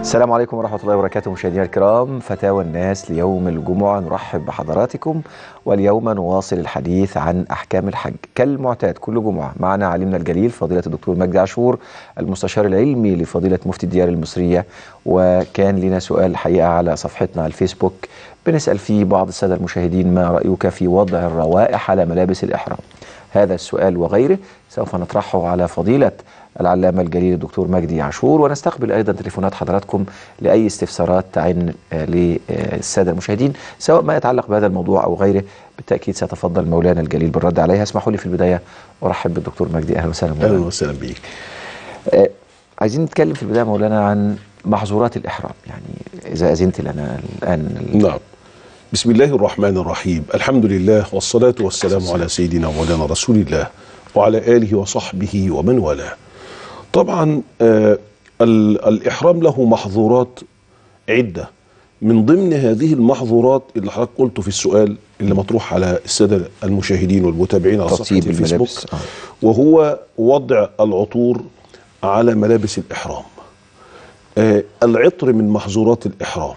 السلام عليكم ورحمة الله وبركاته مشاهدينا الكرام فتاوى الناس ليوم الجمعة نرحب بحضراتكم واليوم نواصل الحديث عن أحكام الحج كالمعتاد كل جمعة معنا علمنا الجليل فضيلة الدكتور مجدي عاشور المستشار العلمي لفضيلة مفتي الديار المصرية وكان لنا سؤال الحقيقة على صفحتنا على الفيسبوك بنسأل فيه بعض السادة المشاهدين ما رأيك في وضع الروائح على ملابس الإحرام هذا السؤال وغيره سوف نطرحه على فضيلة العلامة الجليل الدكتور مجدي عاشور ونستقبل أيضا تليفونات حضراتكم لأي استفسارات تعن للسادة المشاهدين سواء ما يتعلق بهذا الموضوع أو غيره بالتأكيد سيتفضل مولانا الجليل بالرد عليها اسمحوا لي في البداية أرحب بالدكتور مجدي أهلا وسهلا اهلا وسهلا بيك آه عايزين نتكلم في البداية مولانا عن محظورات الإحرام يعني إذا أذنت لنا الآن نعم بسم الله الرحمن الرحيم الحمد لله والصلاة والسلام على سيدنا ومولانا رسول الله وعلى آله وصحبه ومن والاه طبعا آه ال- الإحرام له محظورات عدة من ضمن هذه المحظورات اللي حضرتك قلته في السؤال اللي مطروح على السادة المشاهدين والمتابعين على صفحة ترتيب الفيسبوك الملابس آه. وهو وضع العطور على ملابس الإحرام آه العطر من محظورات الإحرام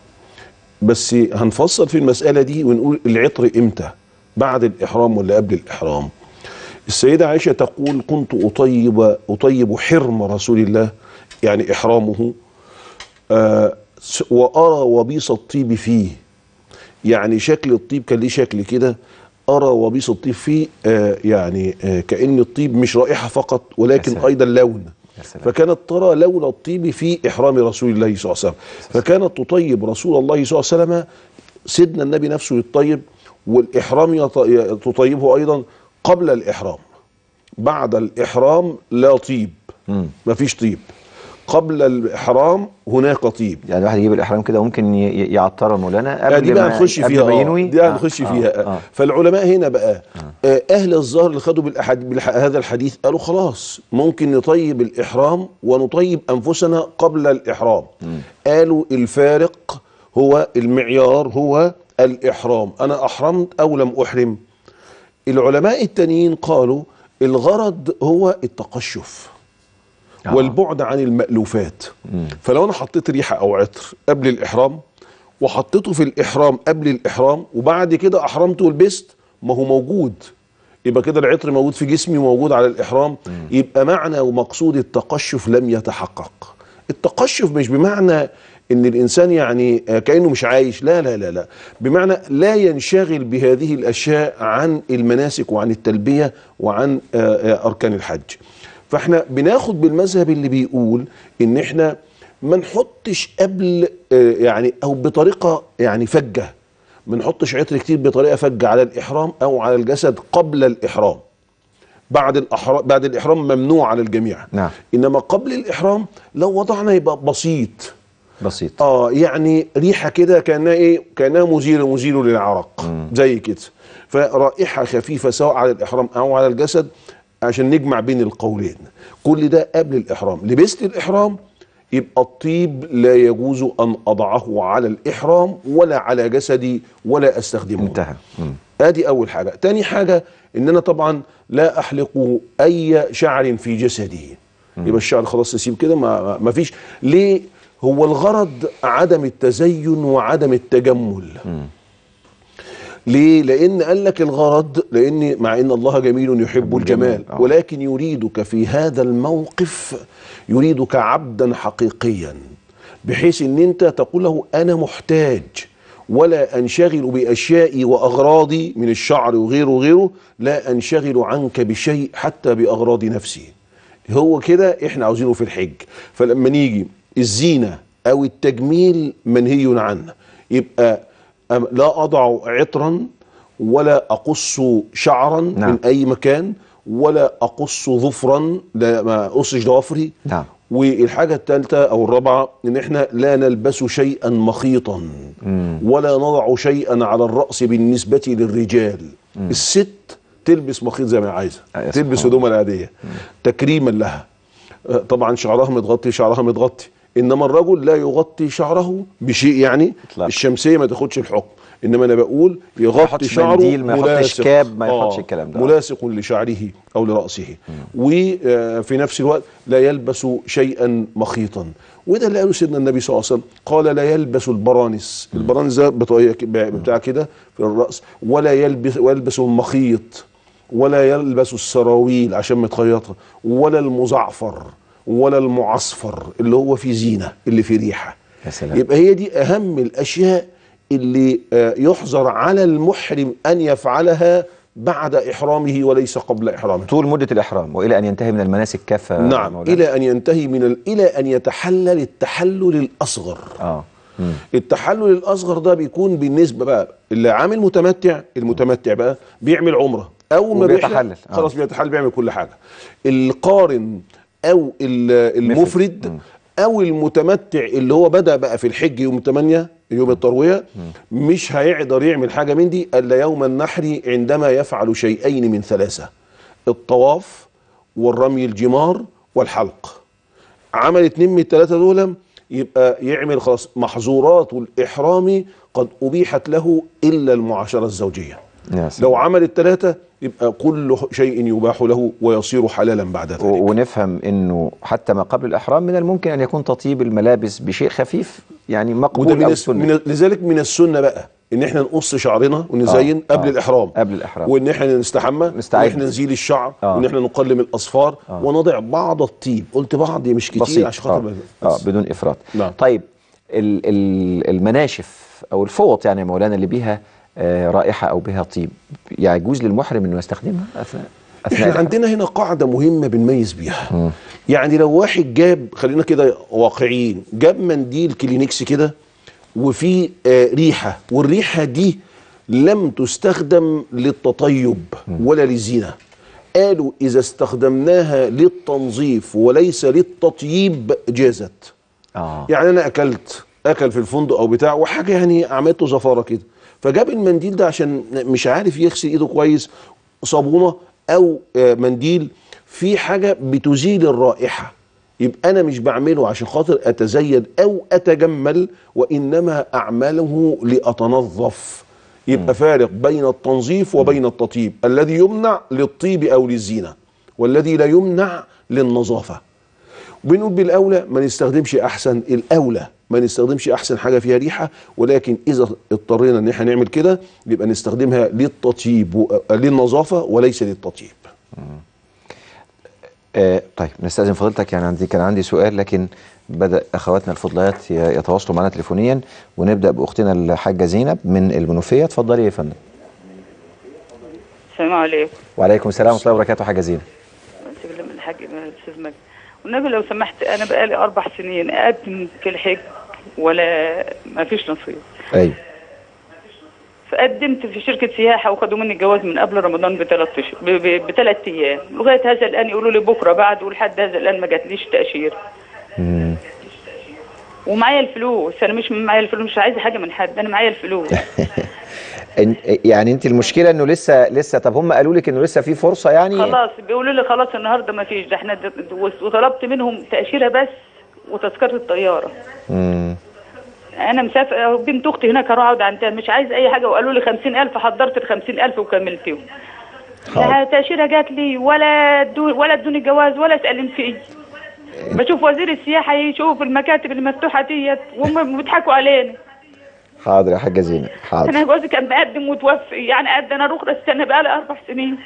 بس هنفصل في المسألة دي ونقول العطر إمتى بعد الإحرام ولا قبل الإحرام السيدة عائشة تقول كنت أطيب أطيب حرم رسول الله يعني إحرامه آه س- وأرى وبيص الطيب فيه يعني شكل الطيب كان ليه شكل كده أرى وبيص الطيب فيه آه يعني آه كأن الطيب مش رائحة فقط ولكن سلام. أيضا لون يا سلام. فكانت ترى لون الطيب في إحرام رسول الله صلى الله عليه وسلم فكانت تطيب رسول الله صلى الله عليه وسلم سيدنا النبي نفسه يطيب والإحرام يط- ي- تطيبه أيضا قبل الإحرام بعد الإحرام لا طيب مم. مفيش طيب قبل الإحرام هناك طيب يعني الواحد يجيب الإحرام كده ممكن ي- ي- يعطر مولانا آه، قبل دي بقى ما نخش قبل فيها ما آه، ينوي دي آه، هنخش آه، فيها آه. آه. فالعلماء هنا بقى آه. اهل الظاهر اللي خدوا بالأحد بالح... هذا الحديث قالوا خلاص ممكن نطيب الاحرام ونطيب انفسنا قبل الاحرام قالوا الفارق هو المعيار هو الاحرام انا احرمت او لم احرم العلماء التانيين قالوا الغرض هو التقشف آه. والبعد عن المألوفات فلو انا حطيت ريحه او عطر قبل الاحرام وحطيته في الاحرام قبل الاحرام وبعد كده احرمت ولبست ما هو موجود يبقى كده العطر موجود في جسمي وموجود على الاحرام يبقى معنى ومقصود التقشف لم يتحقق التقشف مش بمعنى ان الانسان يعني آه، كانه مش عايش لا لا لا لا بمعنى لا ينشغل بهذه الاشياء عن المناسك وعن التلبيه وعن آه، آه، اركان الحج فاحنا بناخد بالمذهب اللي بيقول ان احنا ما نحطش قبل آه، يعني او بطريقه يعني فجه ما نحطش عطر كتير بطريقه فجه على الاحرام او على الجسد قبل الاحرام بعد الأحرام بعد الاحرام ممنوع على الجميع نعم. انما قبل الاحرام لو وضعنا يبقى بسيط بسيط اه يعني ريحه كده كانها ايه كانها مزيل مزيل للعرق زي كده فرائحه خفيفه سواء على الاحرام او على الجسد عشان نجمع بين القولين كل ده قبل الاحرام لبست الاحرام يبقى الطيب لا يجوز ان اضعه على الاحرام ولا على جسدي ولا استخدمه انتهى مم. ادي اول حاجه تاني حاجه ان انا طبعا لا احلق اي شعر في جسدي يبقى الشعر خلاص يسيب كده ما, ما فيش ليه هو الغرض عدم التزين وعدم التجمل ليه لان قال لك الغرض لان مع ان الله جميل يحب الجمال آه. ولكن يريدك في هذا الموقف يريدك عبدا حقيقيا بحيث ان انت تقول له انا محتاج ولا انشغل باشيائي واغراضي من الشعر وغيره وغيره لا انشغل عنك بشيء حتى باغراض نفسي هو كده احنا عاوزينه في الحج فلما نيجي الزينه او التجميل منهي عنه يبقى أم- لا اضع عطرا ولا اقص شعرا نعم. من اي مكان ولا اقص ظفرا لا ما اقصش ضوافري نعم. والحاجه الثالثه او الرابعه ان احنا لا نلبس شيئا مخيطا ولا نضع شيئا على الراس بالنسبه للرجال الست تلبس مخيط زي ما هي عايزه آه، تلبس سبحان هدومها العاديه تكريما لها آه، طبعا شعرها متغطي شعرها متغطي انما الرجل لا يغطي شعره بشيء يعني إطلاقاً. الشمسيه ما تاخدش الحكم انما انا بقول ما يغطي يحطش شعره منديل، ما يحطش ملاصق. كاب، ما يحطش الكلام ده. ملاصق لشعره او لراسه وفي نفس الوقت لا يلبس شيئا مخيطا وده اللي قاله سيدنا النبي صلى الله عليه وسلم قال لا يلبس البرانس البرانس ده بطريقة ك- بتاع كده في الراس ولا يلبس ويلبس المخيط ولا يلبس السراويل عشان متخيطه ولا المزعفر ولا المعصفر اللي هو فيه زينه اللي فيه ريحه يا سلام. يبقى هي دي اهم الاشياء اللي آه، يحظر على المحرم ان يفعلها بعد احرامه وليس قبل احرامه طول مده الاحرام والى ان ينتهي من المناسك كافه نعم مولانا. الى ان ينتهي من ال... الى ان يتحلل التحلل الاصغر اه مم. التحلل الاصغر ده بيكون بالنسبه بقى اللي عامل متمتع المتمتع بقى بيعمل عمره اول ما بيحلق وبيتحلل. آه. خلاص بيتحلل بيعمل كل حاجه القارن او ال- المفرد او المتمتع اللي هو بدا بقى في الحج يوم 8 يوم الترويه مش هيقدر يعمل حاجه من دي الا يوم النحر عندما يفعل شيئين من ثلاثه الطواف والرمي الجمار والحلق عمل اتنين من التلاتة دول يبقى يعمل خلاص محظورات الإحرام قد أبيحت له إلا المعاشرة الزوجية يا سلام. لو عمل التلاتة يبقى كل شيء يباح له ويصير حلالا بعد ذلك و- ونفهم انه حتى ما قبل الاحرام من الممكن ان يكون تطيب الملابس بشيء خفيف يعني وده مقبول من او الس- سنه من لذلك من السنة بقى ان احنا نقص شعرنا ونزين آه، قبل آه، الاحرام قبل الإحرام. وان احنا نستحمى نستعد. وان احنا نزيل الشعر آه. وان احنا نقلم الاصفار ونضع بعض الطيب قلت بعض مش كتير بسيط عشان خاطر آه. بس. اه بدون افراط نعم. طيب ال ال المناشف او الفوط يعني يا مولانا اللي بيها آه رائحه او بها طيب يجوز للمحرم انه يستخدمها اثناء اثناء احنا الإحرام؟ عندنا هنا قاعدة مهمة بنميز بيها يعني لو واحد جاب خلينا كده واقعيين جاب منديل كلينكس كده وفي آه ريحة والريحة دي لم تستخدم للتطيب ولا للزينة قالوا إذا استخدمناها للتنظيف وليس للتطيب جازت اه يعني انا اكلت اكل في الفندق او بتاع وحاجه يعني عملته زفاره كده فجاب المنديل ده عشان مش عارف يغسل ايده كويس صابونه او آه، منديل في حاجه بتزيل الرائحه يبقى انا مش بعمله عشان خاطر اتزين او اتجمل وانما اعمله لاتنظف يبقى فارق بين التنظيف وبين التطيب الذي يمنع للطيب او للزينه والذي لا يمنع للنظافه بنقول بالاولى ما نستخدمش احسن الاولى ما نستخدمش احسن حاجه فيها ريحه ولكن اذا اضطرينا ان احنا نعمل كده يبقى نستخدمها للتطيب و- للنظافه وليس للتطيب آه طيب نستأذن فضيلتك يعني عندي كان عندي سؤال لكن بدأ أخواتنا الفضليات ي- يتواصلوا معنا تليفونيا ونبدأ بأختنا الحاجة زينب من المنوفية اتفضلي يا فندم السلام عليكم وعليكم السلام ورحمة الله وبركاته حاجة زينب أنت من الحاج الاستاذ مجدي والنبي لو سمحت انا بقالي اربع سنين اقدم في الحج ولا ما فيش نصيب أيوه فقدمت في شركه سياحه وخدوا مني الجواز من قبل رمضان بثلاث اشهر ب- ب- بثلاث ايام لغايه هذا الان يقولوا لي بكره بعد ولحد هذا الان ما جاتليش تاشيره مم. ومعايا الفلوس انا مش معايا الفلوس مش عايزه حاجه من حد انا معايا الفلوس إن- يعني انت المشكله انه لسه لسه طب هم قالوا لك انه لسه في فرصه يعني خلاص بيقولوا لي خلاص النهارده ما فيش ده احنا د- د- وطلبت منهم تاشيره بس وتذكره الطياره مم. انا مسافره بنت اختي هناك هروح اقعد عندها مش عايز اي حاجه وقالوا لي 50000 حضرت ال 50000 وكملتهم حاضر. لا تاشيره جات لي ولا دو ولا ادوني جواز ولا سالم فيه بشوف وزير السياحه يشوف المكاتب المفتوحه ديت وهم بيضحكوا علينا حاضر يا حاجه زينب حاضر انا جوزي كان مقدم وتوفي يعني قد انا رخصه استنى بقالي اربع سنين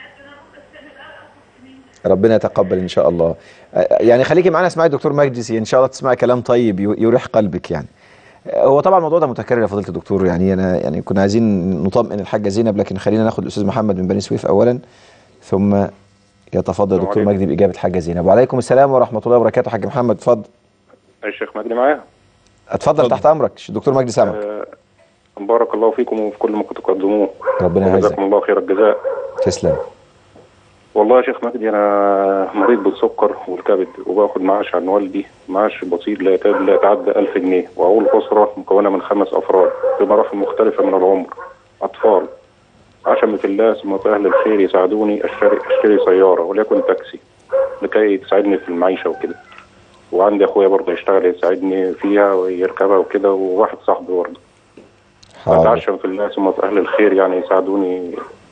ربنا يتقبل ان شاء الله آه، يعني خليكي معانا اسمعي الدكتور مجدي ان شاء الله تسمعي كلام طيب ي- يريح قلبك يعني آه، هو طبعا الموضوع ده متكرر يا فضيله الدكتور يعني انا يعني كنا عايزين نطمئن الحاجه زينب لكن خلينا ناخد الاستاذ محمد من بني سويف اولا ثم يتفضل السلام الدكتور عليكم. مجدي باجابه حاجه زينب وعليكم السلام ورحمه الله وبركاته حاج محمد اتفضل الشيخ مجدي معايا اتفضل اتفضل. تحت امرك الدكتور مجدي سامعك آه، بارك الله فيكم وفي كل ما كنتم تقدموه ربنا يعزك وجزاكم الله خير الجزاء تسلم والله يا شيخ مجدي انا مريض بالسكر والكبد وباخد معاش عن والدي معاش بسيط لا يتعدى لا يتعدى 1000 جنيه واقول اسره مكونه من خمس افراد بمراحل مختلفه من العمر اطفال عشمة الله ثم اهل الخير يساعدوني اشتري اشتري سياره وليكن تاكسي لكي تساعدني في المعيشه وكده وعندي اخويا برضه يشتغل يساعدني فيها ويركبها وكده وواحد صاحبي برضه حاضر. اتعشم في الله ثم في اهل الخير يعني يساعدوني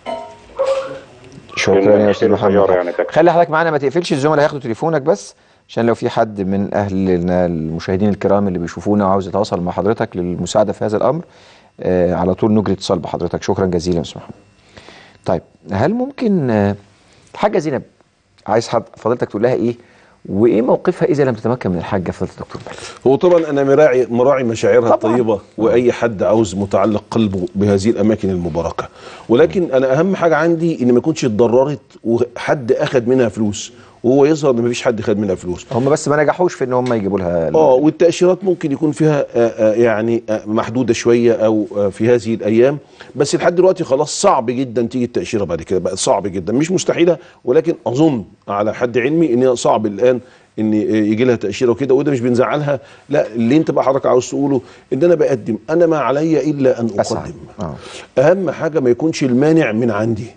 شكرا يا استاذ نشتري سيارة محمد يعني تاكسي. خلي حضرتك معانا ما تقفلش الزملاء هياخدوا تليفونك بس عشان لو في حد من اهلنا المشاهدين الكرام اللي بيشوفونا وعاوز يتواصل مع حضرتك للمساعده في هذا الامر آه على طول نجري اتصال بحضرتك شكرا جزيلا يا استاذ محمد طيب هل ممكن آه الحاجه زينب عايز حد فضيلتك تقول لها ايه وايه موقفها اذا لم تتمكن من الحاجه فضيله الدكتور مالك هو طبعا انا مراعي مراعي مشاعرها طبعاً. الطيبه واي حد عاوز متعلق قلبه بهذه الاماكن المباركه ولكن انا اهم حاجه عندي ان ما يكونش اتضررت وحد اخذ منها فلوس وهو يظهر ان مفيش حد خد منها فلوس هم بس ما نجحوش في ان هم يجيبوا لها ال- اه والتاشيرات ممكن يكون فيها آه، آه، يعني آه، محدوده شويه او آه، في هذه الايام بس لحد دلوقتي خلاص صعب جدا تيجي التاشيره بعد كده بقت صعب جدا مش مستحيله ولكن اظن على حد علمي ان هي صعب الان ان آه، يجي لها تاشيره وكده وده مش بنزعلها لا اللي انت بقى حضرتك عاوز تقوله ان انا بقدم انا ما علي الا ان أسعد. اقدم آه. اهم حاجه ما يكونش المانع من عندي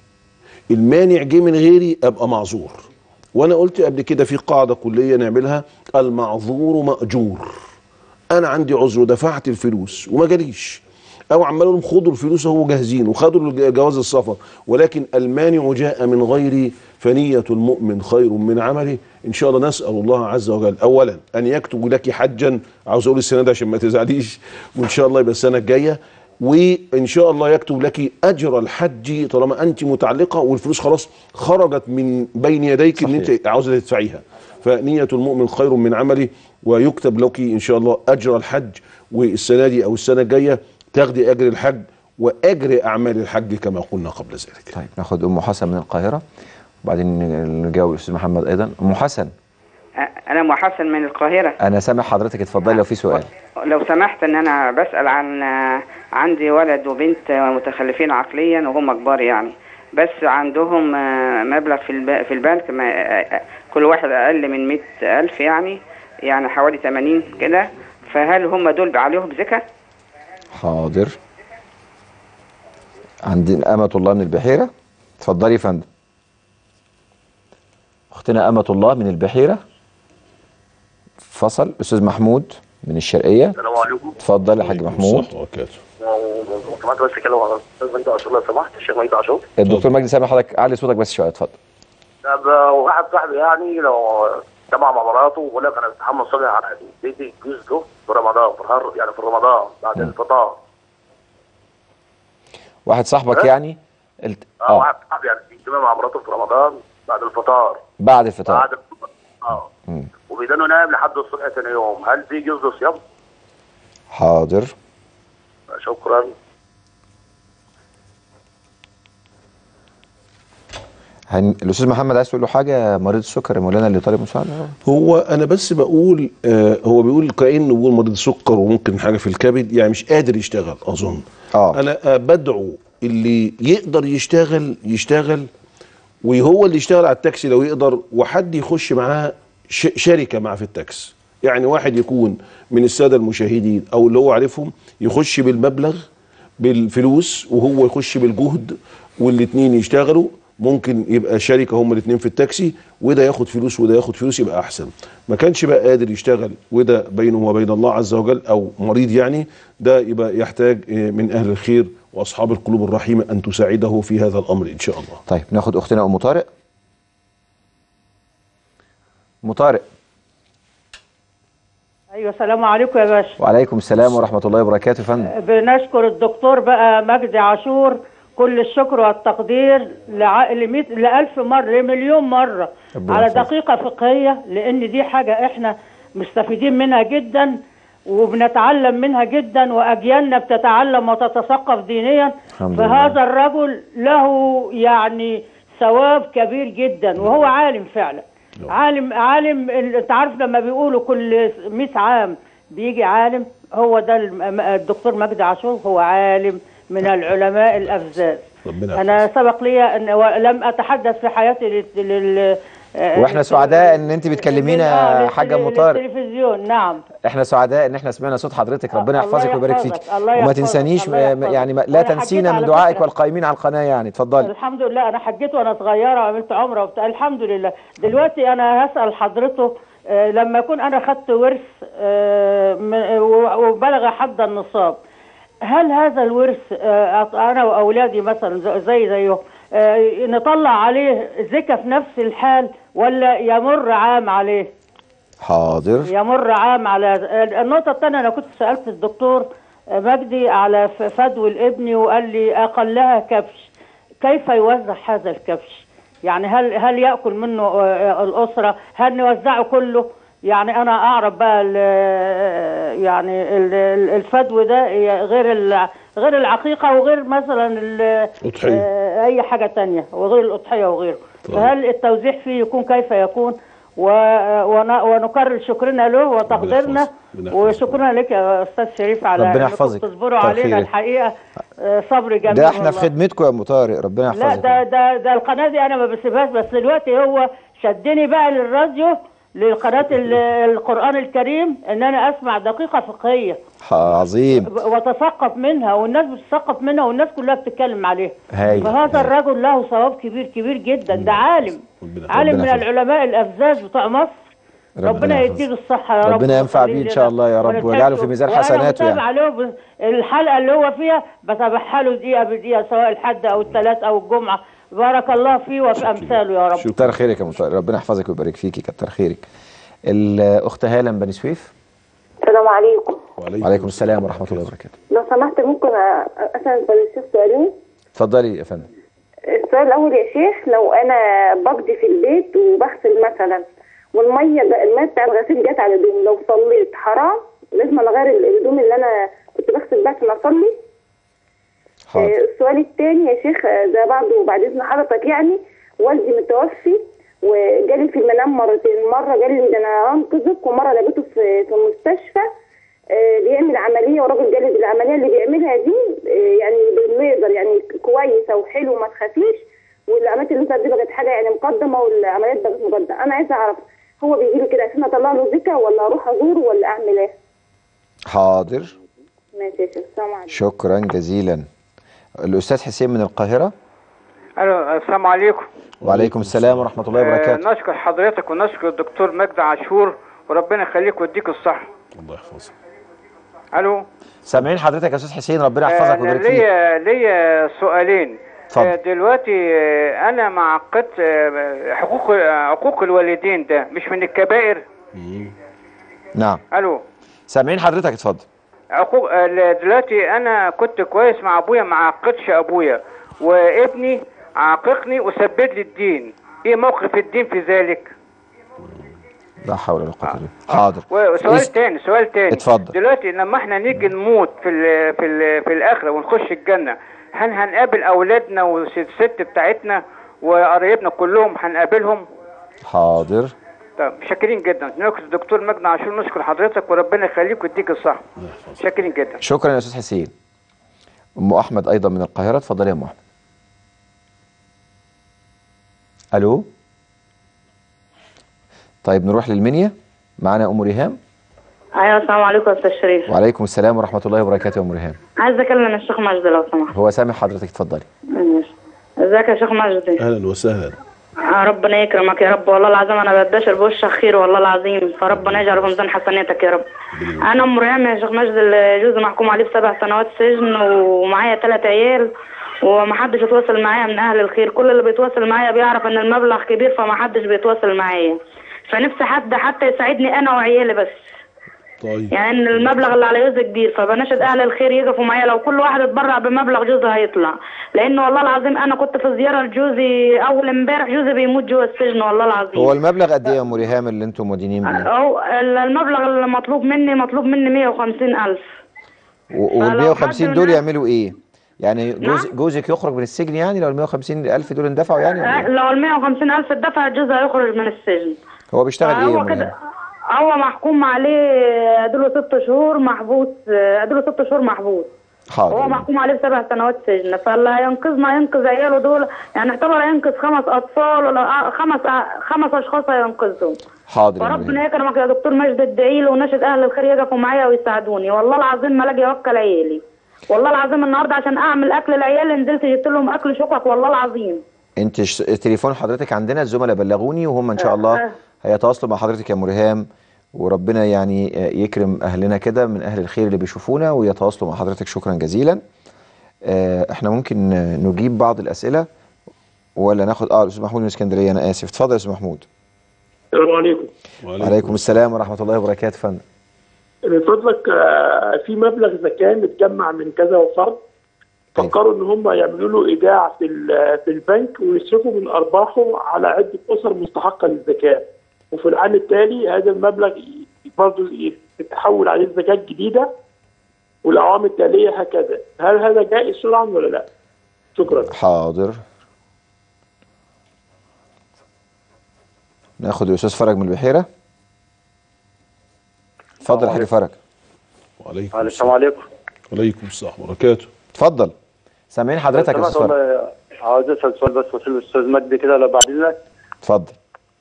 المانع جه من غيري ابقى معذور وانا قلت قبل كده في قاعده كليه نعملها المعذور ماجور انا عندي عذر ودفعت الفلوس وما جاليش او عمال لهم خدوا الفلوس اهو جاهزين وخدوا الج- جواز السفر ولكن المانع جاء من غيري فنية المؤمن خير من عمله ان شاء الله نسال الله عز وجل اولا ان يكتب لك حجا عاوز اقول السنه دي عشان ما تزعليش وان شاء الله يبقى السنه الجايه وان شاء الله يكتب لك اجر الحج طالما انت متعلقه والفلوس خلاص خرجت من بين يديك ان انت عاوزه تدفعيها فنية المؤمن خير من عمله ويكتب لك ان شاء الله اجر الحج والسنه دي او السنه الجايه تاخدي اجر الحج واجر اعمال الحج كما قلنا قبل ذلك. طيب ناخد ام حسن من القاهره وبعدين نجاوب الاستاذ محمد ايضا ام حسن أنا أم حسن من القاهرة انا سامع حضرتك اتفضلي لو في سؤال لو سمحت إن أنا بسأل عن عندي ولد وبنت متخلفين عقليا وهم كبار يعني بس عندهم آه، مبلغ في الب- في البنك ما- آه، كل واحد أقل من مئة ألف يعني يعني حوالي 80 كده فهل هم دول عليهم زكاة؟ حاضر عندنا أمة الله من البحيرة اتفضلي يا فندم أختنا أمة الله من البحيرة فصل أستاذ محمود من الشرقية السلام عليكم اتفضل يا حاج محمود صح وبركاته. لو سمحت بس اتكلم على الاستاذ مجدي عاشور لو سمحت الشيخ مجدي عاشور الدكتور مجدي سامع حضرتك علي صوتك بس شوية اتفضل طب واحد صاحبي يعني لو جمع مع مراته ويقول لك انا بتحمل صبحي على بيتي الجوز له في رمضان في النهار يعني في رمضان بعد الفطار واحد صاحبك ها؟ يعني الت... اه اه واحد صاحبي يعني بيجتمع مع مراته في رمضان بعد الفطار بعد الفطار بعد الفطار اه مم. وبيدانه نايم لحد الصبح ثاني يوم هل في جوز له صيام؟ حاضر شكرا هن... الأستاذ محمد عايز تقول له حاجة مريض السكر يا مولانا اللي طالب مساعدة هو انا بس بقول آه هو بيقول كانه بيقول مريض سكر وممكن حاجه في الكبد يعني مش قادر يشتغل اظن آه. انا آه بدعو اللي يقدر يشتغل يشتغل وهو اللي يشتغل على التاكسي لو يقدر وحد يخش معاه ش- شركه معاه في التاكسي يعني واحد يكون من الساده المشاهدين او اللي هو عارفهم يخش بالمبلغ بالفلوس وهو يخش بالجهد والاثنين يشتغلوا ممكن يبقى شركه هم الاثنين في التاكسي وده ياخد فلوس وده ياخد فلوس يبقى احسن ما كانش بقى قادر يشتغل وده بينه وبين الله عز وجل او مريض يعني ده يبقى يحتاج آه، من اهل الخير واصحاب القلوب الرحيمه ان تساعده في هذا الامر ان شاء الله طيب ناخد أختنا أم طارق أم طارق ايوه السلام عليكم يا باشا وعليكم السلام ورحمة الله وبركاته يا فندم بنشكر الدكتور بقى مجدي عاشور كل الشكر والتقدير لع- لميت لألف مرة لمليون مرة ربنا على يحفظك. دقيقة فقهية لأن دي حاجة إحنا مستفيدين منها جدا وبنتعلم منها جدا وأجيالنا بتتعلم وتتثقف دينيا الحمد فهذا الرجل له يعني ثواب كبير جدا وهو عالم فعلا عالم عالم ال- انت عارف لما بيقولوا كل 100 عام بيجي عالم هو ده الم- الدكتور مجدي عاشور هو عالم من العلماء الافذاذ ربنا انا سبق لي ان ولم اتحدث في حياتي لل, لل... واحنا سعداء ان انت بتكلمينا آه، يا حاجه للتل- ام طارق للتلفزيون نعم احنا سعداء ان احنا سمعنا صوت حضرتك ربنا آه، الله يحفظك ويبارك يحفظك، فيك الله وما يحفظك، تنسانيش الله ما- يحفظك. يعني ما- لا وأنا حكيت تنسينا من على دعائك فكرة. والقائمين على القناه يعني اتفضلي الحمد لله انا حجيت وانا صغيره وعملت عمره وبتاع الحمد لله دلوقتي انا هسال حضرته آه، لما اكون انا خدت ورث آه، من- و- وبلغ حد النصاب هل هذا الورث آه، انا واولادي مثلا ز- زي زيه آه، نطلع عليه زكا في نفس الحال ولا يمر عام عليه حاضر يمر عام على النقطة الثانية أنا كنت سألت الدكتور مجدي على ف- فدو الابن وقال لي أقلها كبش كيف يوزع هذا الكبش يعني هل هل يأكل منه آه، الأسرة هل نوزعه كله يعني أنا أعرف بقى ال- يعني ال- ال- الفدو ده غير ال- غير العقيقة وغير مثلا ال- أضحية. آه، أي حاجة تانية وغير الأضحية وغيره طيب. فهل التوزيع فيه يكون كيف يكون و... ون... ونكرر شكرنا له وتقديرنا يحفظك. ربنا يحفظك. وشكرا لك يا استاذ شريف على ربنا إنكم يحفظك. تصبروا كتر علينا خيرك. الحقيقه آه، صبر جميل ده احنا في والله. خدمتكم يا ام طارق ربنا لا يحفظك ده ده ده القناه دي انا ما بسيبهاش بس دلوقتي هو شدني بقى للراديو لقناه ال- القران الكريم ان انا اسمع دقيقه فقهيه ح- عظيم واتثقف منها والناس بتثقف منها والناس كلها بتتكلم عليه هايل. فهذا هايل. الرجل له ثواب كبير كبير جدا ده عالم ربنا- عالم ربنا من يحفظه. العلماء الافزاز بتوع مصر ربنا ربنا يحفظه. يديله الصحة يا رب ربنا ينفع بيه إن ويخليه شاء لنا. الله يا رب ونتابعه. ويجعله في ميزان وأنا حسناته يعني. متابعة له بس- الحلقة اللي هو فيها بتابعها له دقيقة بدقيقة سواء الحد أو الثلاث أو الجمعة بارك الله فيه وفي أمثاله يا رب كتر خيرك يا ام طارق ربنا يحفظك ويبارك فيكي كتر خيرك الاخت هاله من بني سويف السلام عليكم وعليكم السلام ورحمه الله وبركاته لو سمحت ممكن أ- اسال الشيخ سؤالين اتفضلي يا فندم السؤال الاول يا شيخ لو انا بقضي في البيت وبغسل مثلا والميه ده- الميه بتاع الغسيل جت على الهدوم لو صليت حرام لازم اغير ال- الهدوم اللي انا كنت بغسل بيها عشان اصلي حاضر آه، السؤال الثاني يا شيخ آه، ده برضه بعد اذن حضرتك يعني والدي متوفي وجالي في المنام مرتين مره قال لي ده انا هنقذك ومره لقيته في في المستشفى آه، بيعمل عمليه وراجل قال لي دي العمليه اللي بيعملها دي آه، يعني بالليزر يعني كويسه وحلوه ما تخافيش والعمليات اللي دي بقت حاجه يعني مقدمه والعمليات بقت مقدمه انا عايزه اعرف هو بيجي لي كده عشان اطلع له ذكر ولا اروح ازوره ولا اعمل ايه؟ حاضر ماشي يا شيخ السلام عليكم شكرا جزيلا الاستاذ حسين من القاهره الو السلام عليكم وعليكم السلام ورحمه الله وبركاته آه نشكر حضرتك ونشكر الدكتور مجدي عاشور وربنا يخليك ويديك الصحة الله يحفظك الو سامعين حضرتك يا استاذ حسين ربنا آه، يحفظك أنا ويبارك فيك ليا ليا سؤالين اتفضل. آه، دلوقتي آه، انا مع قط آه، حقوق آه، حقوق الوالدين ده مش من الكبائر نعم الو سامعين حضرتك اتفضل عقوق آه، دلوقتي انا كنت كويس مع ابويا ما عاقدش ابويا وابني عاققني وثبت لي الدين ايه موقف الدين في ذلك لا حول ولا قوه الا بالله حاضر وسؤال اس- تاني سؤال تاني اتفضل. دلوقتي لما احنا نيجي نموت في ال في ال في الاخره ونخش الجنه هل هنقابل اولادنا والست بتاعتنا وقرايبنا كلهم هنقابلهم حاضر طب شاكرين جدا نشكر الدكتور مجدي عاشور نشكر حضرتك وربنا يخليك ويديك الصحه شاكرين جدا شكرا يا استاذ حسين ام احمد ايضا من القاهره اتفضلي يا ام احمد الو طيب نروح للمنيا معانا ام ريهام ايوه السلام عليكم يا استاذ شريف وعليكم السلام ورحمه الله وبركاته يا ام ريهام عايزه اكلم الشيخ مجدي لو سمحت هو سامع حضرتك اتفضلي ماشي ازيك يا شيخ مجدي اهلا وسهلا آه، ربنا يكرمك يا رب والله العظيم انا ببشر بوش خير والله العظيم فربنا يجعل في ميزان حسناتك يا رب انا ام ريم يا شيخ مجدي اللي جوزي محكوم عليه بسبع سنوات سجن ومعايا ثلاث عيال ومحدش يتواصل معايا من اهل الخير كل اللي بيتواصل معايا بيعرف ان المبلغ كبير فمحدش بيتواصل معايا فنفسي حد حتى يساعدني انا وعيالي بس طيب يعني ان المبلغ اللي على جوزي كبير فبناشد اهل الخير يقفوا معايا لو كل واحد اتبرع بمبلغ جوزي هيطلع لان والله العظيم انا كنت في زياره لجوزي اول امبارح جوزي بيموت جوه السجن والله العظيم هو المبلغ قد ايه يا ام ريهام اللي انتم مدينين بيه أو المبلغ اللي مطلوب مني مطلوب مني 150 ألف وال فلو 150 حد دول من- يعملوا ايه يعني جوز جوزك يخرج من السجن يعني لو ال 150 الف دول اندفعوا يعني ولا إيه؟ لو ال 150 ألف اتدفع جوزي هيخرج من السجن هو بيشتغل ايه يا هو ام كده ريهام هو محكوم عليه اديله ست شهور محبوس اديله ست شهور محبوس هو حاضر محكوم عليه بسبع سنوات سجن فاللي هينقذنا ينقذ عياله دول يعني اعتبر هينقذ خمس اطفال ولا خمس خمس اشخاص هينقذهم حاضر يا أم ريهام. وربنا يكرمك يا دكتور مجد ادعي له ونشد اهل الخير يقفوا معايا ويساعدوني والله العظيم ما لاقي اوكل عيالي والله العظيم النهارده عشان اعمل اكل العيال نزلت جبت لهم اكل شقق والله العظيم انت ش... تليفون حضرتك عندنا الزملاء بلغوني وهم ان شاء الله هيتواصلوا مع حضرتك يا ام ريهام وربنا يعني آه، يكرم اهلنا كده من اهل الخير اللي بيشوفونا ويتواصلوا مع حضرتك شكرا جزيلا آه، احنا ممكن آه، نجيب بعض الاسئله ولا ناخد اه الاستاذ محمود من اسكندريه انا اسف اتفضل يا استاذ محمود السلام عليكم وعليكم السلام ورحمه الله وبركاته فندم من فضلك آه، في مبلغ زكاه متجمع من كذا فرد فكروا ان هم يعملوا له ايداع في ال- في البنك ويصرفوا من ارباحه على عده اسر مستحقه للزكاه وفي العام التالي هذا المبلغ ي- برضه يتحول عليه الزكاه الجديده والاعوام التاليه هكذا هل هذا جائز شرعا ولا لا؟ شكرا حاضر ناخد الاستاذ فرج من البحيره اتفضل يا حاج فرج وعليكم السلام عليكم وعليكم السلام وبركاته اتفضل سامعين حضرتك يا سمعت استاذ فرج والله عاوز اسال سؤال بس وصل الاستاذ مجدي كده لو بعد اذنك اتفضل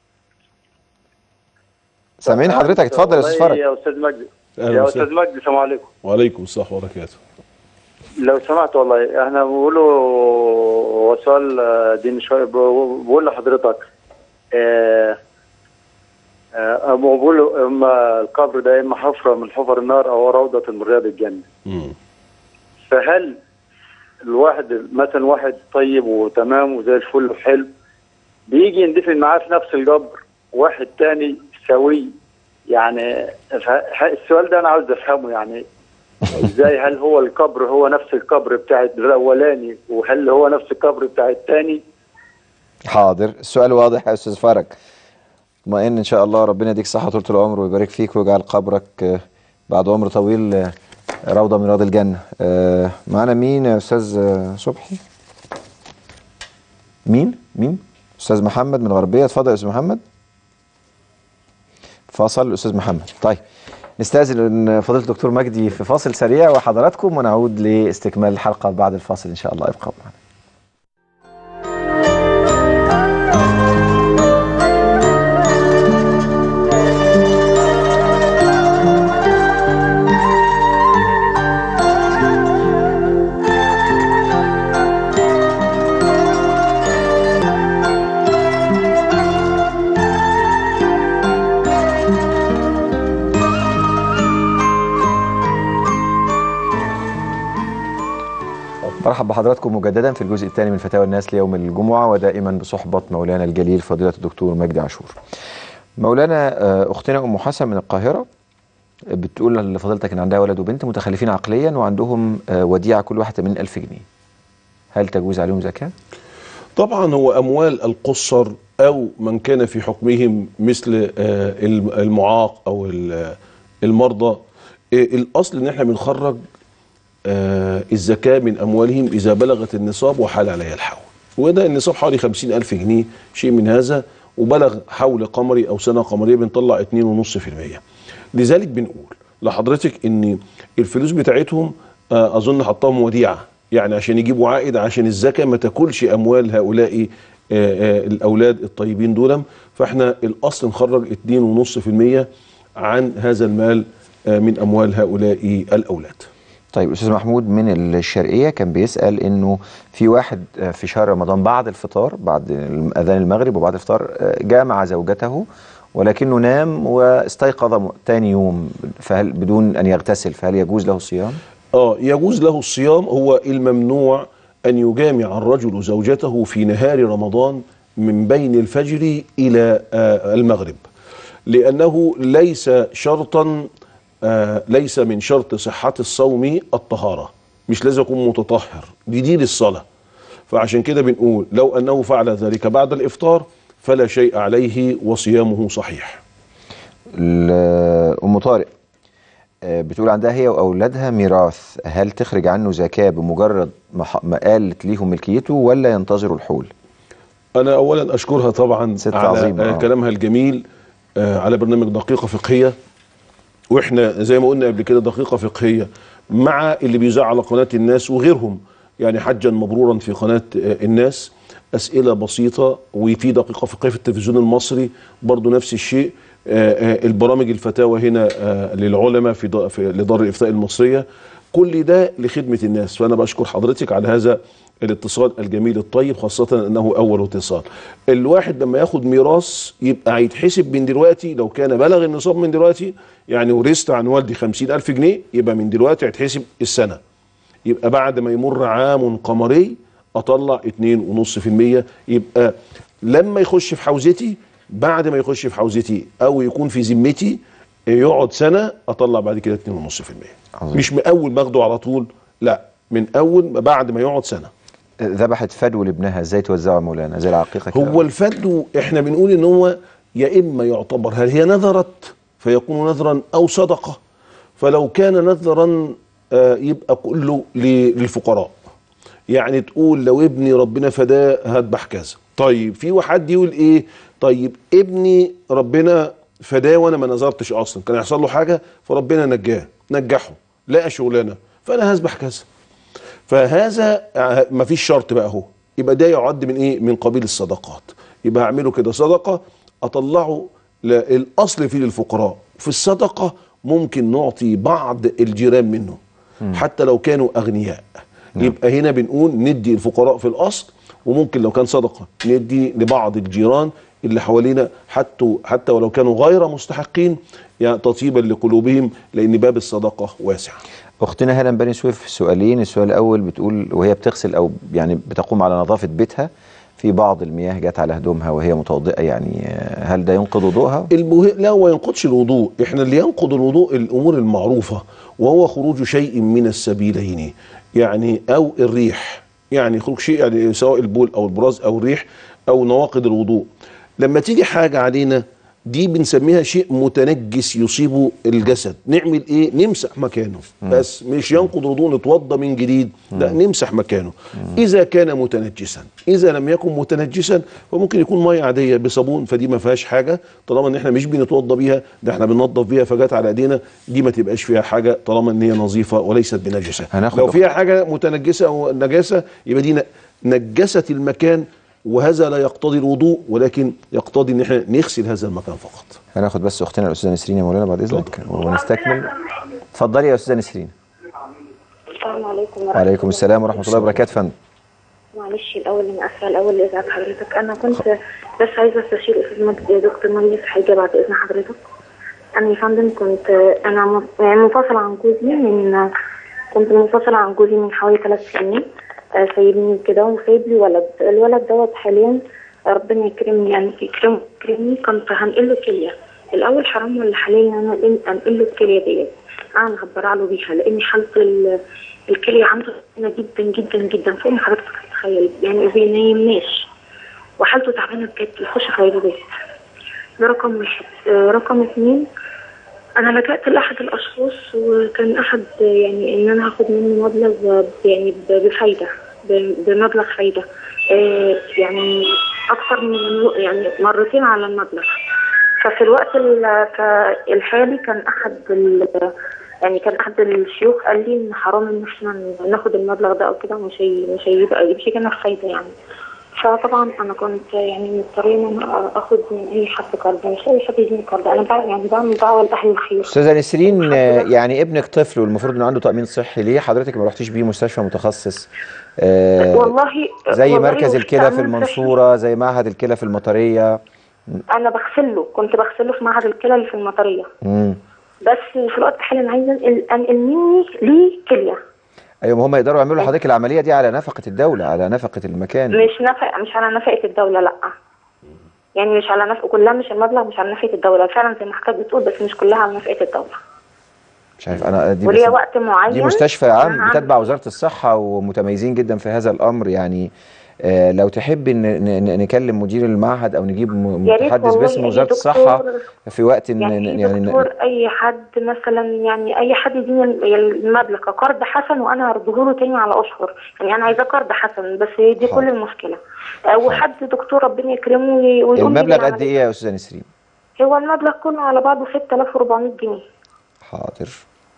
سامعين حضرتك اتفضل يا استاذ والله فرج يا استاذ مجدي أهلا يا وسهلا. استاذ مجدي السلام عليكم وعليكم السلام وبركاته لو سمحت والله احنا بنقولوا هو سؤال آه، ديني شويه ب- بقول لحضرتك آه، آه، بقول اما القبر ده اما حفره من حفر النار او روضه من رياض الجنه مم. فهل الواحد مثلا واحد طيب وتمام وزي الفل وحلو بيجي يندفن معاه في نفس القبر واحد تاني سوي يعني ف- السؤال ده انا عاوز افهمه يعني ازاي هل هو القبر هو نفس القبر بتاع الاولاني وهل هو نفس القبر بتاع الثاني حاضر السؤال واضح يا استاذ فرج اطمئن ان شاء الله ربنا يديك صحه طول العمر ويبارك فيك ويجعل قبرك آه، بعد عمر طويل آه، روضه من رياض الجنه آه، معانا مين يا استاذ آه، صبحي مين مين استاذ محمد من الغربيه اتفضل يا استاذ محمد فاصل الاستاذ محمد طيب نستاذن فضيله الدكتور مجدي في فاصل سريع وحضراتكم ونعود لاستكمال الحلقه بعد الفاصل ان شاء الله ابقوا معنا مرحبا بحضراتكم مجددا في الجزء الثاني من فتاوى الناس ليوم الجمعة ودائما بصحبة مولانا الجليل فضيلة الدكتور مجدي عاشور مولانا آه، أختنا أم حسن من القاهرة بتقول لفضيلتك إن عندها ولد وبنت متخلفين عقليا وعندهم آه، وديعة كل واحد 80 ألف جنيه هل تجوز عليهم زكاة؟ طبعا هو اموال القصر او من كان في حكمهم مثل آه، الم- المعاق او ال- المرضى آه، الاصل ان احنا بنخرج آه، الزكاه من اموالهم اذا بلغت النصاب وحال عليها الحول وده النصاب حوالي 50 الف جنيه شيء من هذا وبلغ حول قمري او سنه قمريه بنطلع 2.5% لذلك بنقول لحضرتك ان الفلوس بتاعتهم آه، اظن حطاهم وديعه يعني عشان يجيبوا عائد عشان الزكاه ما تاكلش اموال هؤلاء آه، آه، الاولاد الطيبين دول فاحنا الاصل نخرج 2.5% عن هذا المال آه، من اموال هؤلاء الاولاد طيب أستاذ محمود من الشرقية كان بيسأل إنه في واحد آه، في شهر رمضان بعد الفطار بعد أذان المغرب وبعد الفطار آه، جامع زوجته ولكنه نام واستيقظ م- تاني يوم فهل بدون أن يغتسل فهل يجوز له الصيام؟ اه يجوز له الصيام هو الممنوع ان يجامع الرجل زوجته في نهار رمضان من بين الفجر الى آه المغرب لانه ليس شرطا آه ليس من شرط صحه الصوم الطهاره مش لازم يكون متطهر دي دي للصلاه فعشان كده بنقول لو انه فعل ذلك بعد الافطار فلا شيء عليه وصيامه صحيح ال- أم طارق آه، بتقول عندها هي وأولادها ميراث هل تخرج عنه زكاة بمجرد ما ح- ما قالت ليهم ملكيته ولا ينتظروا الحول؟ انا اولا اشكرها طبعا ست على عظيمة، آه. آه. كلامها الجميل آه على برنامج دقيقه فقهيه واحنا زي ما قلنا قبل كده دقيقه فقهيه مع اللي بيذاع على قناه الناس وغيرهم يعني حجا مبرورا في قناه آه الناس اسئله بسيطه وفي دقيقه فقهيه في التلفزيون المصري برضو نفس الشيء آه، آه، البرامج الفتاوى هنا آه، للعلماء في دا- في- لدار الافتاء المصريه كل ده لخدمه الناس فانا بشكر حضرتك على هذا الاتصال الجميل الطيب خاصة انه اول اتصال الواحد لما ياخد ميراث يبقى هيتحسب من دلوقتي لو كان بلغ النصاب من دلوقتي يعني ورثت عن والدي خمسين الف جنيه يبقى من دلوقتي هيتحسب السنة يبقى بعد ما يمر عام قمري اطلع 2.5% يبقى لما يخش في حوزتي بعد ما يخش في حوزتي او يكون في ذمتي يقعد سنه اطلع بعد كده 2.5% مش من اول ما اخده على طول لا من اول ما بعد ما يقعد سنه ذبحت فدو لابنها ازاي توزعه يا مولانا زي العقيقه كده هو الفد احنا بنقول ان هو يا اما يعتبر هل هي نذرت فيكون نذرا او صدقه فلو كان نذرا آه، يبقى كله ل- للفقراء يعني تقول لو ابني ربنا فداه هذبح كذا طيب في واحد يقول ايه طيب ابني ربنا فداه وانا ما نذرتش اصلا كان يحصل له حاجه فربنا نجاه نجحه لقى شغلانه فانا هذبح كذا فهذا آه، مفيش شرط بقى اهو يبقى ده يعد من ايه من قبيل الصدقات يبقى اعمله كده صدقه اطلعه ل- الاصل فيه للفقراء في الصدقه ممكن نعطي بعض الجيران منه حتى لو كانوا اغنياء يبقى هنا بنقول ندي الفقراء في الاصل وممكن لو كان صدقه ندي لبعض الجيران اللي حوالينا حتى حتى ولو كانوا غير مستحقين يعني تطيبا لقلوبهم لان باب الصدقه واسع اختنا هلا بني سويف سؤالين السؤال الاول بتقول وهي بتغسل او يعني بتقوم على نظافه بيتها في بعض المياه جت على هدومها وهي متوضئه يعني آه، هل ده ينقض وضوءها؟ المهم لا هو ينقضش الوضوء احنا اللي ينقض الوضوء الامور المعروفه وهو خروج شيء من السبيلين يعني او الريح يعني خروج شيء يعني سواء البول او البراز او الريح او نواقض الوضوء لما تيجي حاجه علينا دي بنسميها شيء متنجس يصيب الجسد نعمل ايه نمسح مكانه بس مش ينقض الوضوء نتوضى من جديد لا نمسح مكانه اذا كان متنجسا اذا لم يكن متنجسا فممكن يكون ميه عاديه بصابون فدي ما فيهاش حاجه طالما ان احنا مش بنتوضى بيها ده احنا بننظف بيها فجات على ايدينا دي ما تبقاش فيها حاجه طالما ان هي نظيفه وليست بنجسه هناخد لو أخت- فيها حاجه متنجسه او نجاسه يبقى دي ن- نجست المكان وهذا لا يقتضي الوضوء ولكن يقتضي ان احنا نغسل هذا المكان فقط هناخد بس اختنا الاستاذه نسرين يا مولانا بعد اذنك ونستكمل اتفضلي يا استاذه نسرين السلام عليكم ورحمة وعليكم السلام ورحمه الله وبركاته فندم معلش الأول أنا آسفة الأول لإزعاج حضرتك أنا كنت بس عايزة أستشير أستاذ مجد يا دكتور مجدي في حاجة بعد إذن حضرتك أنا يا فندم كنت أنا م- يعني منفصلة عن جوزي من كنت منفصلة عن جوزي من حوالي ثلاث سنين آه، سايبني كده وسايب لي ولد الولد دوت حاليا ربنا يكرمني يعني يكرمه يكرمني كنت هنقل له كلية الأول حرام ولا حلال إن أنا أنقل- أنقل له الكلية ديت أنا هبرع له بيها لأن حالة ال- الكلية عنده تعبانة جدا جدا جدا فوق ما حضرتك تتخيل يعني ما بينامناش وحالته تعبانة بجد يخش في غيبوبات ده رقم واحد آه، رقم اثنين انا لجأت لاحد الاشخاص وكان احد يعني ان انا هاخد منه مبلغ يعني ب- بفايده ب- بمبلغ فايده آه، يعني اكثر من يعني مرتين على المبلغ ففي الوقت ال- ك- الحالي كان احد ال- يعني كان احد الشيوخ قال لي ان حرام ان احنا ناخد المبلغ ده او كده مش هي مش هيبقى مش هيجي لنا فايده يعني فطبعا انا كنت يعني مضطرة ان انا اخد من اي حد كارد مش اي حد يديني كارد انا بعمل يعني بعمل دعوه لاهل الخير استاذه نسرين آه، يعني ابنك طفل والمفروض انه عنده تامين صحي ليه حضرتك ما رحتيش بيه مستشفى متخصص آه، والله زي والله مركز مش الكلى في تأمين صحي. المنصوره زي معهد الكلى في المطريه انا بغسل له كنت بغسل له في معهد الكلى اللي في المطريه امم بس في الوقت الحالي انا عايزه انقل انقل مني ليه كليه ايوه ما هم يقدروا يعملوا لحضرتك العمليه دي على نفقه الدوله على نفقه المكان مش نفق مش على نفقه الدوله لا يعني مش على نفقه كلها مش المبلغ مش على نفقه الدوله فعلا زي ما حضرتك بتقول بس مش كلها على نفقه الدوله مش عارف انا دي وليا بس- وقت معين دي مستشفى أنا عام عامل- بتتبع وزاره الصحه ومتميزين جدا في هذا الامر يعني آه، لو تحب ان ن- ن- نكلم مدير المعهد او نجيب م- يا ريت متحدث والله باسم أي وزاره دكتور- الصحه في وقت ان يعني ن- في يعني ن- دكتور اي حد مثلا يعني اي حد يديني المبلغ كقرض حسن وانا هرده له تاني على اشهر يعني انا عايزاه قرض حسن بس هي دي حاضر. كل المشكله آه، وحد دكتور ربنا يكرمه وي- ويقوم المبلغ يجي قد ايه يا استاذه نسرين هو المبلغ كله على بعضه 6400 جنيه حاضر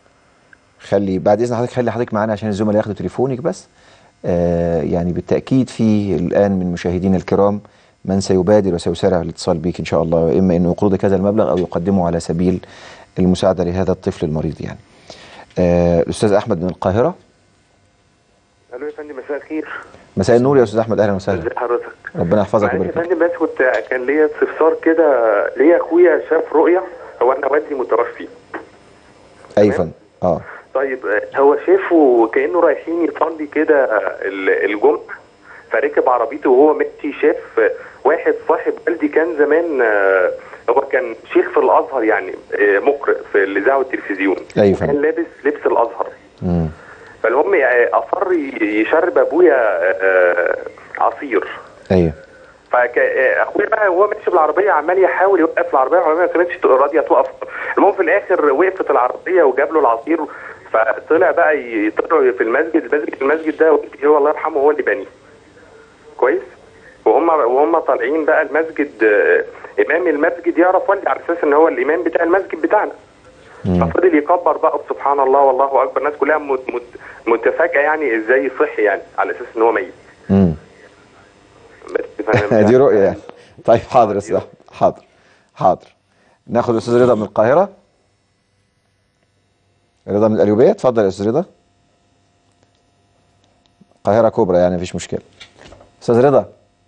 خلي بعد اذن حضرتك خلي حضرتك معانا عشان الزملاء ياخدوا تليفونك بس آه يعني بالتاكيد في الان من مشاهدينا الكرام من سيبادر وسيسارع الاتصال بيك ان شاء الله اما انه يقرضك هذا المبلغ او يقدمه على سبيل المساعده لهذا الطفل المريض يعني. آه، الاستاذ احمد من القاهره الو يا فندم مساء الخير مساء النور يا استاذ احمد اهلا وسهلا ازي حضرتك ربنا يحفظك معلش يا ويبارك فيك فندم بس كنت كان ليا استفسار كده ليا اخويا شاف رؤيه هو انا والدي متوفي اي فندم اه طيب آه، هو شافه كانه رايحين يصلي كده آه، ال- الجمعه فركب عربيته وهو ماشي شاف آه، واحد صاحب والدي كان زمان آه، هو كان شيخ في الازهر يعني آه، مقرئ في الاذاعه والتلفزيون اي كان فندم لابس لبس الازهر مم. فالمهم آه، اصر ي- يشرب ابويا آه، عصير ايوه فاخويا بقى وهو ماشي بالعربيه عمال يحاول يوقف العربيه العربيه ما كانتش راضيه توقف المهم في الاخر وقفت العربيه وجاب له العصير فطلع بقى يطلعوا في المسجد المسجد المسجد ده والدي هو الله يرحمه هو اللي بنيه كويس وهم وهم طالعين بقى المسجد آه، امام المسجد يعرف والدي على اساس ان هو الامام بتاع المسجد بتاعنا ففضل يكبر بقى سبحان الله والله اكبر الناس كلها مت مت متفاجئه يعني ازاي صحي يعني على اساس ان هو ميت مم. بس فاهم دي رؤيه يعني طيب حاضر يا استاذ احمد حاضر حاضر ناخد الاستاذ رضا من القاهره رضا من القليوبيه اتفضل يا استاذ رضا القاهره كبرى يعني مفيش مشكله استاذ رضا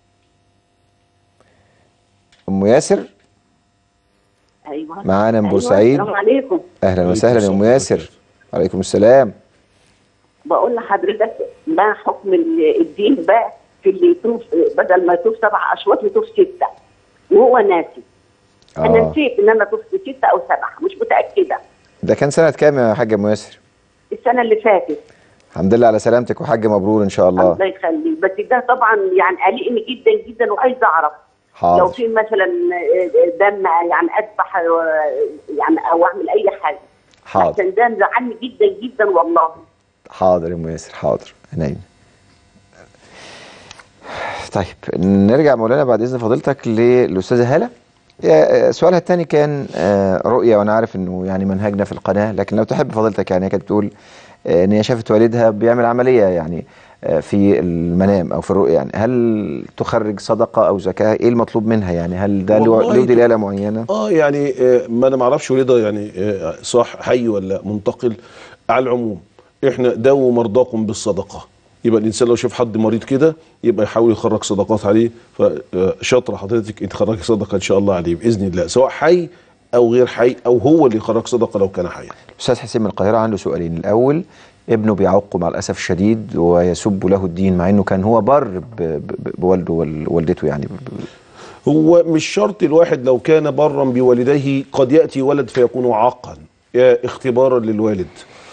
ام ياسر ايوه معانا من أيوة، بورسعيد. السلام عليكم اهلا وسهلا يا ام ياسر وعليكم السلام بقول لحضرتك ما حكم ال- الدين بقى في اللي يطوف بدل ما يطوف سبع اشواط يطوف سته وهو ناسي انا اه نسيت ان انا طفت سته او سبعه مش متاكده ده كان سنه كام يا حاجه ام ياسر السنه اللي فاتت الحمد لله على سلامتك وحاج مبرور ان شاء الله الله يخليك بس ده طبعا يعني قلقني جدا جدا وعايزه اعرف لو حاضر في مثلا دم يعني اذبح يعني او اعمل اي حاجه حاضر عشان ده مزعلني جدا جدا والله حاضر يا ام ياسر حاضر عينيا طيب نرجع مولانا بعد اذن فضيلتك للاستاذه هاله يا- سؤالها الثاني كان آه، رؤية وانا عارف انه يعني منهجنا في القناه لكن لو تحب فضيلتك يعني هي كانت بتقول آه، ان هي شافت والدها بيعمل عمليه يعني آه، في المنام او في الرؤيا يعني هل تخرج صدقه او زكاه ايه المطلوب منها يعني هل ده له والله له دلاله معينه؟ اه يعني آه، ما انا ما اعرفش ولده يعني آه، صح حي ولا منتقل على العموم احنا داووا مرضاكم بالصدقه يبقى الانسان لو شاف حد مريض كده يبقى يحاول يخرج صدقات عليه فشاطره حضرتك انت تخرجي صدقه ان شاء الله عليه باذن الله سواء حي او غير حي او هو اللي يخرج صدقه لو كان حيا استاذ حسين من القاهره عنده سؤالين الاول ابنه بيعقه مع الاسف الشديد ويسب له الدين مع انه كان هو بر ب- ب- بوالده ووالدته يعني ب- ب- هو مش شرط الواحد لو كان برا بوالديه قد ياتي ولد فيكون عاقا يا اختبارا للوالد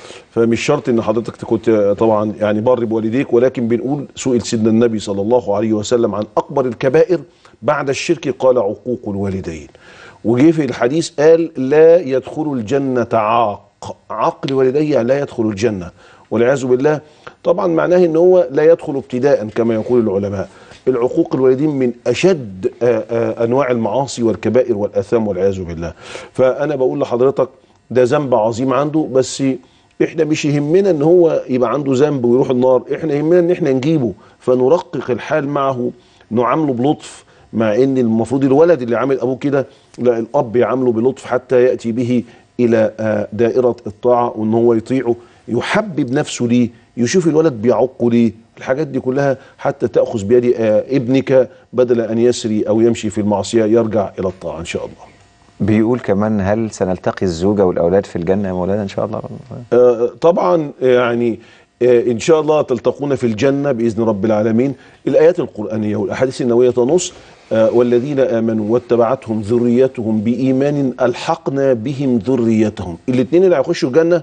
فمش شرط ان حضرتك تكون طبعا يعني بر بوالديك ولكن بنقول سئل سيدنا النبي صلى الله عليه وسلم عن اكبر الكبائر بعد الشرك قال عقوق الوالدين وجه في الحديث قال لا يدخل الجنه عاق عاق لوالديه يعني لا يدخل الجنه والعياذ بالله طبعا معناه ان هو لا يدخل ابتداء كما يقول العلماء العقوق الوالدين من اشد آه، آه، انواع المعاصي والكبائر والاثام والعياذ بالله فانا بقول لحضرتك ده ذنب عظيم عنده بس احنا مش يهمنا ان هو يبقى عنده ذنب ويروح النار احنا يهمنا ان احنا نجيبه فنرقق الحال معه نعامله بلطف مع ان المفروض الولد اللي عامل ابوه كده لا الاب يعامله بلطف حتى ياتي به الى آه، دائره الطاعه وان هو يطيعه يحبب نفسه ليه يشوف الولد بيعقه ليه الحاجات دي كلها حتى تاخذ بيد آه، ابنك بدل ان يسري او يمشي في المعصيه يرجع الى الطاعه ان شاء الله بيقول كمان هل سنلتقي الزوجه والاولاد في الجنه يا مولانا ان شاء الله آه، طبعا يعني آه، ان شاء الله تلتقون في الجنه باذن رب العالمين الايات القرانيه والاحاديث النبويه تنص آه، والذين امنوا واتبعتهم ذريتهم بايمان الحقنا بهم ذريتهم الاثنين اللي هيخشوا الجنه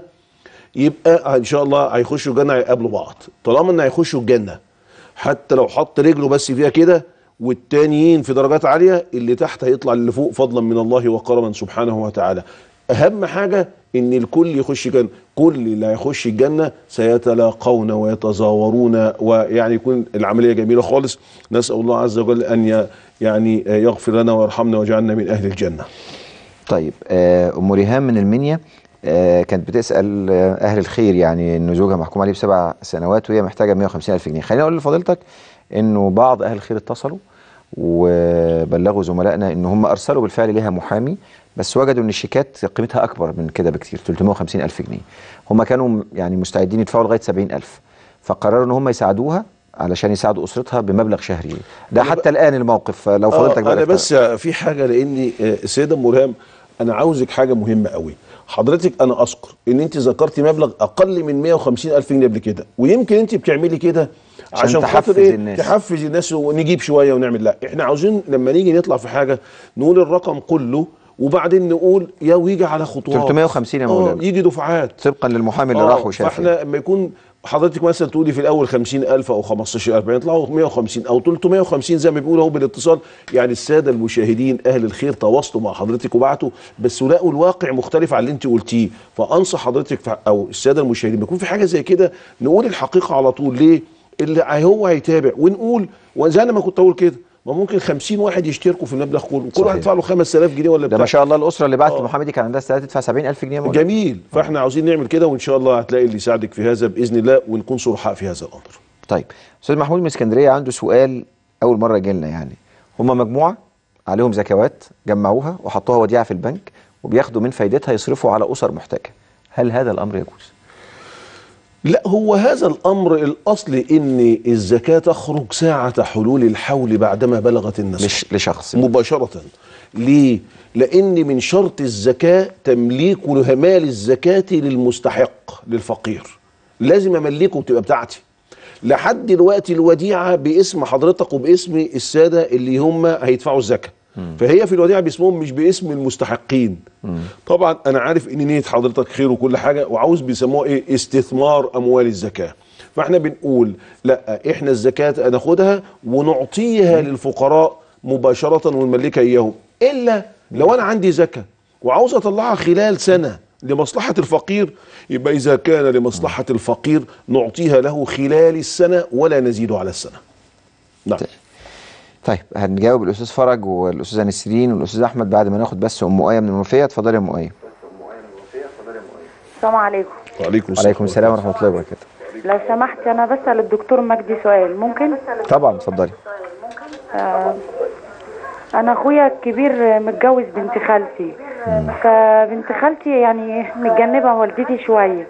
يبقى ان شاء الله هيخشوا الجنه هيقابلوا بعض طالما ان هيخشوا الجنه حتى لو حط رجله بس فيها كده والتانيين في درجات عاليه اللي تحت هيطلع اللي فوق فضلا من الله وكرما سبحانه وتعالى اهم حاجه ان الكل يخش الجنه كل اللي هيخش الجنه سيتلاقون ويتزاورون ويعني يكون العمليه جميله خالص نسال الله عز وجل ان ي- يعني يغفر لنا ويرحمنا ويجعلنا من اهل الجنه طيب آه، ام ريهام من المنيا آه، كانت بتسال آه، اهل الخير يعني ان زوجها محكوم عليه بسبع سنوات وهي محتاجه 150 الف جنيه خليني اقول لفضيلتك انه بعض اهل الخير اتصلوا وبلغوا زملائنا ان هم ارسلوا بالفعل ليها محامي بس وجدوا ان الشيكات قيمتها اكبر من كده بكتير 350 الف جنيه هم كانوا م- يعني مستعدين يدفعوا لغايه 70 الف فقرروا ان هم يساعدوها علشان يساعدوا اسرتها بمبلغ شهري ده حتى الان الموقف فلو فضلتك آه بقى انا اختار. بس في حاجه لاني آه، السيده ام ريهام انا عاوزك حاجه مهمه قوي حضرتك انا اذكر ان انت ذكرتي مبلغ اقل من 150 الف جنيه قبل كده ويمكن انت بتعملي كده عشان عشان تحفز خاطر ايه الناس. تحفز الناس ونجيب شويه ونعمل لا احنا عاوزين لما نيجي نطلع في حاجه نقول الرقم كله وبعدين نقول يا ويجي على خطوات 350 يا آه، مولانا. يجي دفعات طبقا للمحامي اللي آه، راح وشاف فاحنا لما يكون حضرتك مثلا تقولي في الاول 50000 او 15000 يعني يطلعوا 150 او 350 زي ما بيقولوا اهو بالاتصال يعني الساده المشاهدين اهل الخير تواصلوا مع حضرتك وبعتوا بس لقوا الواقع مختلف عن اللي انت قلتيه فانصح حضرتك في- او الساده المشاهدين بيكون في حاجه زي كده نقول الحقيقه على طول ليه؟ اللي هو هيتابع ونقول وزي انا ما كنت اقول كده ما ممكن 50 واحد يشتركوا في المبلغ كله كل صحيح. واحد يدفع له 5000 جنيه ولا ده بتاع ما شاء الله الاسره اللي بعت المحامي دي كان عندها استعداد تدفع 70 الف جنيه يا مولانا. جميل فاحنا عاوزين نعمل كده وان شاء الله هتلاقي اللي يساعدك في هذا باذن الله ونكون صرحاء في هذا الامر طيب استاذ محمود من اسكندريه عنده سؤال اول مره جه لنا يعني هم مجموعه عليهم زكوات جمعوها وحطوها وديعه في البنك وبياخدوا من فايدتها يصرفوا على اسر محتاجه هل هذا الامر يجوز لا هو هذا الامر الاصل ان الزكاه تخرج ساعه حلول الحول بعدما بلغت النصف مش لشخص مباشره ليه لان من شرط الزكاه تمليك مال الزكاه للمستحق للفقير لازم املكه وتبقى بتاعتي لحد دلوقتي الوديعه باسم حضرتك وباسم الساده اللي هم هيدفعوا الزكاه فهي في الوديعه باسمهم مش باسم المستحقين طبعا انا عارف ان نيه حضرتك خير وكل حاجه وعاوز بيسموها ايه استثمار اموال الزكاه فاحنا بنقول لا احنا الزكاه ناخدها ونعطيها للفقراء مباشره ونملكها اياهم الا لو انا عندي زكاه وعاوز اطلعها خلال سنه لمصلحه الفقير يبقى اذا كان لمصلحه الفقير نعطيها له خلال السنه ولا نزيد على السنه نعم طيب هنجاوب الاستاذ فرج والاستاذه نسرين والاستاذ احمد بعد ما ناخد بس ام ايه من المنوفيه اتفضلي يا ام ايه السلام عليكم وعليكم وعليكم السلام ورحمه الله وبركاته لو سمحت انا بسال الدكتور مجدي سؤال ممكن طبعا اتفضلي آه انا اخويا الكبير متجوز بنت خالتي فبنت خالتي يعني متجنبه والدتي شويه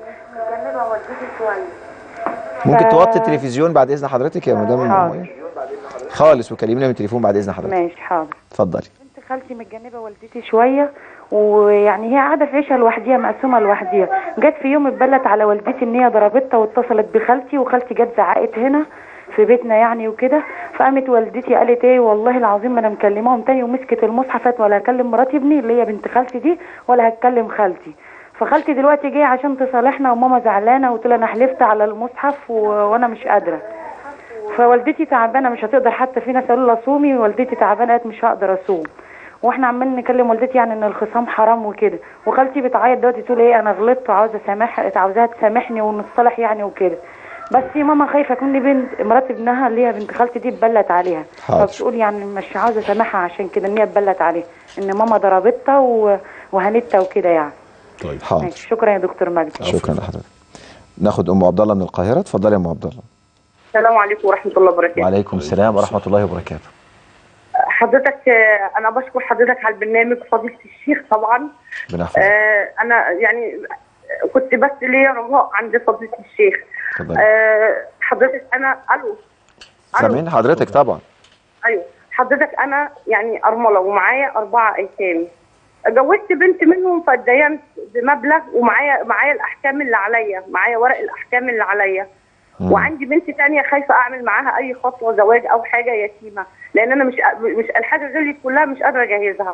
ممكن ف- توطي التلفزيون بعد اذن حضرتك يا مدام ام حاضر. ايه خالص وكلمينا من التليفون بعد اذن حضرتك ماشي حاضر اتفضلي بنت خالتي متجنبه والدتي شويه ويعني هي قاعده في عيشه لوحديها مقسومه لوحديها جت في يوم اتبلت على والدتي ان هي ضربتها واتصلت بخالتي وخالتي جت زعقت هنا في بيتنا يعني وكده فقامت والدتي قالت ايه والله العظيم ما انا مكلماهم تاني ومسكت المصحف قالت ولا هكلم مرات ابني اللي هي بنت خالتي دي ولا هتكلم خالتي فخالتي دلوقتي جايه عشان تصالحنا وماما زعلانه وقلت لها انا حلفت على المصحف و... وانا مش قادره فوالدتي تعبانه مش هتقدر حتى في ناس قالوا لها صومي والدتي تعبانه قالت مش هقدر اصوم واحنا عمالين نكلم والدتي يعني ان الخصام حرام وكده وخالتي بتعيط دلوقتي تقول ايه انا غلطت وعاوزه اسامح عاوزاها تسامحني ونصالح يعني وكده بس ماما خايفه تكون بنت مرات ابنها اللي هي بنت خالتي دي اتبلت عليها حاضر. فبتقول يعني مش عاوزه اسامحها عشان كده ان هي اتبلت عليها ان ماما ضربتها و... وهنتها وكده يعني طيب حاضر ماشي شكرا يا دكتور مجدي شكرا لحضرتك ناخد ام عبد الله من القاهره اتفضلي يا ام عبد الله السلام عليكم ورحمة الله وبركاته وعليكم السلام ورحمه الله وبركاته حضرتك آه، أنا بشكر حضرتك على البرنامج فضيلة الشيخ طبعا ربنا يحفظك آه، أنا يعني كنت بس ليا رجاء عند فضيلة الشيخ اتفضلي آه، حضرتك أنا ألو سامعين حضرتك طبعا أيوه حضرتك أنا يعني أرملة ومعايا أربعة أيتام جوزت بنت منهم فاتدينت بمبلغ ومعايا معايا الأحكام اللي عليا معايا ورق الأحكام اللي عليا وعندي بنت تانية خايفة أعمل معاها أي خطوة زواج أو حاجة يتيمة لأن أنا مش مش الحاجة غليت كلها مش قادرة أجهزها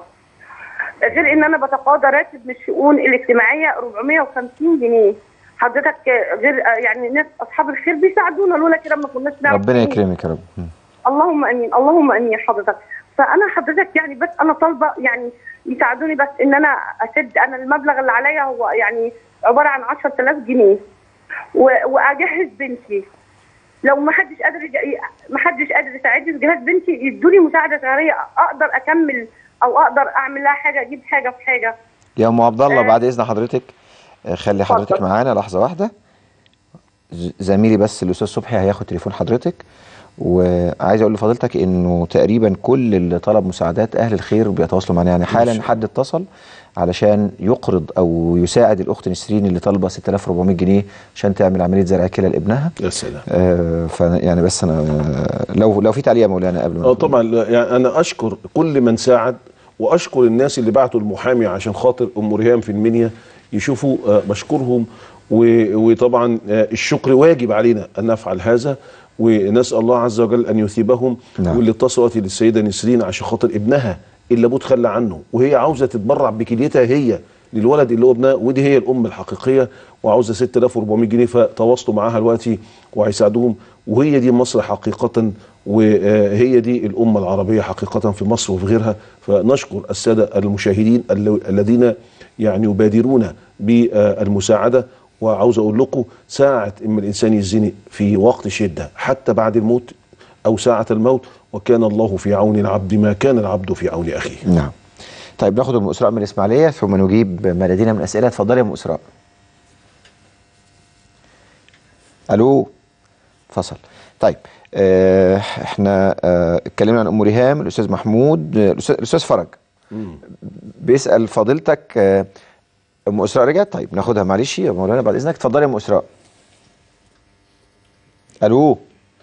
غير إن أنا بتقاضى راتب من الشؤون الاجتماعية 450 جنيه حضرتك غير يعني ناس أصحاب الخير بيساعدونا لولا كده ما كناش نعرف ربنا نعيش. يكرمك يا رب اللهم امين اللهم امين حضرتك فانا حضرتك يعني بس انا طالبه يعني يساعدوني بس ان انا اسد انا المبلغ اللي عليا هو يعني عباره عن 10000 جنيه و- واجهز بنتي لو ما حدش قادر يج- ما حدش قادر يساعدني في جهاز بنتي يدوني مساعده شهريه اقدر اكمل او اقدر اعمل لها حاجه اجيب حاجه في حاجه يا ام عبد الله آه. بعد اذن حضرتك آه، خلي حضرتك اتفضل. معانا لحظه واحده ز- زميلي بس الاستاذ صبحي هياخد تليفون حضرتك وعايز اقول لفضيلتك انه تقريبا كل اللي طلب مساعدات اهل الخير بيتواصلوا معانا يعني حالا حد اتصل علشان يقرض او يساعد الاخت نسرين اللي طالبه 6400 جنيه عشان تعمل عمليه زرع كلى لابنها يا سلام آه فيعني بس انا آه، لو لو في تعليق يا مولانا قبل ما اه طبعا لا، يعني انا اشكر كل من ساعد واشكر الناس اللي بعتوا المحامي عشان خاطر ام ريهام في المنيا يشوفوا آه، بشكرهم و- وطبعا آه، الشكر واجب علينا ان نفعل هذا ونسال الله عز وجل ان يثيبهم نعم. واللي اتصلت للسيده نسرين عشان خاطر ابنها اللي ابوه تخلى عنه وهي عاوزه تتبرع بكليتها هي للولد اللي هو ابنها ودي هي الام الحقيقيه وعاوزه 6400 جنيه فتواصلوا معاها دلوقتي وهيساعدوهم وهي دي مصر حقيقه وهي دي الامه العربيه حقيقه في مصر وفي غيرها فنشكر الساده المشاهدين الل- الذين يعني يبادرون بالمساعده وعاوز اقول لكم ساعه اما الانسان يزنق في وقت شده حتى بعد الموت او ساعه الموت وكان الله في عون العبد ما كان العبد في عون اخيه نعم طيب ناخد ام اسراء من الاسماعيليه ثم نجيب ما لدينا من اسئله اتفضلي يا ام اسراء الو فصل طيب آه احنا آه اتكلمنا عن ام ريهام الاستاذ محمود آه، الاستاذ الأستاذ فرج بيسال فضيلتك آه، ام اسراء رجعت طيب ناخدها معلش يا مولانا بعد اذنك اتفضلي يا ام اسراء الو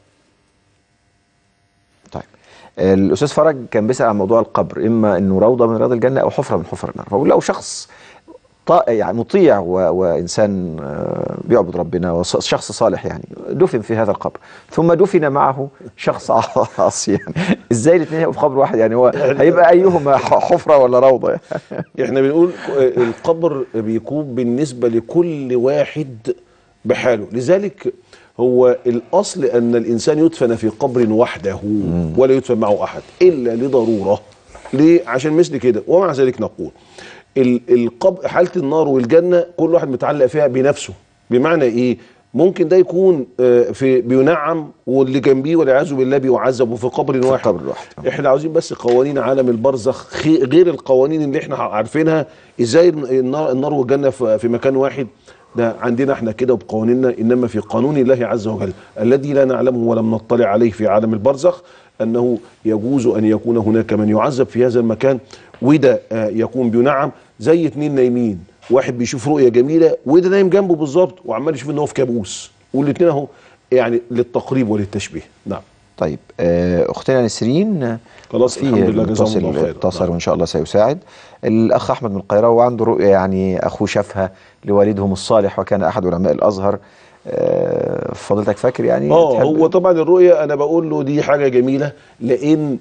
طيب الاستاذ فرج كان بيسال عن موضوع القبر اما انه روضه من رياض الجنه او حفره من حفر النار فبقول لو شخص طا يعني مطيع و... وانسان آه، بيعبد ربنا وشخص صالح يعني دفن في هذا القبر ثم دفن معه شخص عاصي يعني ازاي الاثنين هيبقوا في قبر واحد يعني هو هيبقى ايهما ح- حفره ولا روضه احنا بنقول القبر بيكون بالنسبه لكل واحد بحاله لذلك هو الاصل ان الانسان يدفن في قبر وحده ولا يدفن معه احد الا لضروره ليه عشان مثل كده ومع ذلك نقول ال- القبر حاله النار والجنه كل واحد متعلق فيها بنفسه بمعنى ايه ممكن ده يكون آه، في بينعم واللي جنبيه والعياذ بالله بيعذب في قبر واحد قبر واحد احنا عاوزين بس قوانين عالم البرزخ خي- غير القوانين اللي احنا عارفينها ازاي النار النار والجنه في في مكان واحد ده عندنا احنا كده بقوانيننا انما في قانون الله عز وجل الذي لا نعلمه ولم نطلع عليه في عالم البرزخ انه يجوز ان يكون هناك من يعذب في هذا المكان وده آه، يكون بينعم زي اتنين نايمين واحد بيشوف رؤيه جميله وده نايم جنبه بالظبط وعمال يشوف ان هو في كابوس والاثنين اهو يعني للتقريب وللتشبيه نعم طيب آه، اختنا نسرين آه، خلاص في الحمد لله جزاهم متصل الله خير اتصل وان شاء الله سيساعد الاخ احمد من القاهره وعنده رؤيه يعني اخوه شافها لوالدهم الصالح وكان احد علماء الازهر آه، فضلتك فاكر يعني اه تحب- هو طبعا الرؤية انا بقول له دي حاجة جميلة لان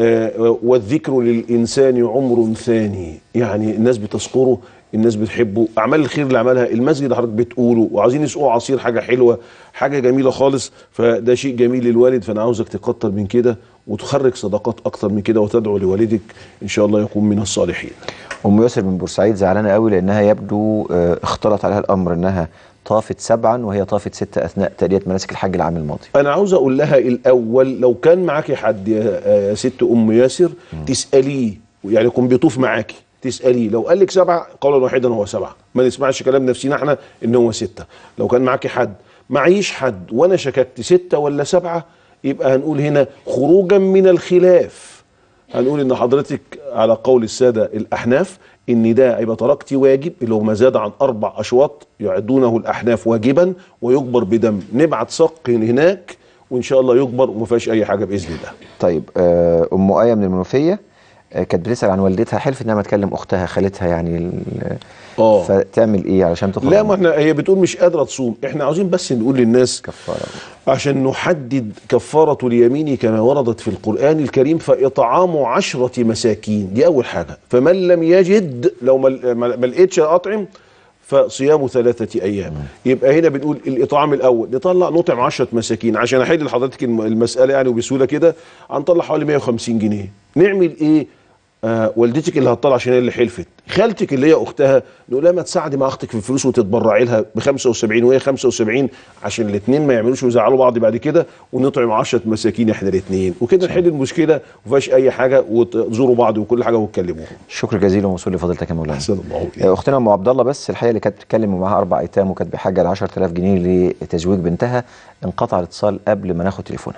آه والذكر للانسان عمر ثاني يعني الناس بتذكره الناس بتحبه اعمال الخير اللي عملها المسجد اللي حضرتك بتقوله وعاوزين يسقوا عصير حاجة حلوة حاجة جميلة خالص فده شيء جميل للوالد فانا عاوزك تكتر من كده وتخرج صدقات اكتر من كده وتدعو لوالدك ان شاء الله يكون من الصالحين ام ياسر من بورسعيد زعلانه قوي لانها يبدو آه، اختلط عليها الامر انها طافت سبعا وهي طافت ستة اثناء تأدية مناسك الحج العام الماضي انا عاوز اقول لها الاول لو كان معاكي حد يا يا ست ام ياسر تساليه يعني يكون بيطوف معاكي تساليه لو قال لك سبعه قولا واحدا هو سبعه ما نسمعش كلام نفسنا احنا ان هو سته لو كان معاكي حد معيش حد وانا شككت سته ولا سبعه يبقى هنقول هنا خروجا من الخلاف هنقول ان حضرتك على قول الساده الاحناف ان ده يبقى تركتي واجب اللي هو ما زاد عن اربع اشواط يعدونه الاحناف واجبا ويجبر بدم نبعت صق هناك وان شاء الله يجبر وما فيهاش اي حاجه باذن الله طيب آه، ام آية من المنوفية آه، كانت بتسأل عن والدتها حلفت انها ما تكلم اختها خالتها يعني ال- اه فتعمل ايه علشان تخرج لا ما احنا هي بتقول مش قادره تصوم احنا عاوزين بس نقول للناس كفاره عشان نحدد كفاره اليمين كما وردت في القران الكريم فاطعام عشره مساكين دي اول حاجه فمن لم يجد لو ما ما- ما لقيتش اطعم فصيام ثلاثة أيام يبقى هنا بنقول الإطعام الأول نطلع نطعم 10 مساكين عشان أحل لحضرتك الم- المسألة يعني وبسهولة كده هنطلع حوالي 150 جنيه نعمل إيه آه والدتك اللي هتطلع عشان هي اللي حلفت خالتك اللي هي اختها نقول لها ما تساعدي مع اختك في الفلوس وتتبرعي لها ب 75 وهي 75 عشان الاثنين ما يعملوش ويزعلوا بعض بعد كده ونطعم 10 مساكين احنا الاثنين وكده نحل المشكله وما فيهاش اي حاجه وتزوروا بعض وكل حاجه وتكلموهم شكر جزيل وموصول لفضيلتك يا مولانا احسن الله آه، اختنا ام عبد الله بس الحقيقه اللي كانت بتتكلم ومعاها اربع ايتام وكانت بحاجه ل 10000 جنيه لتزويج بنتها انقطع الاتصال قبل ما ناخد تليفونها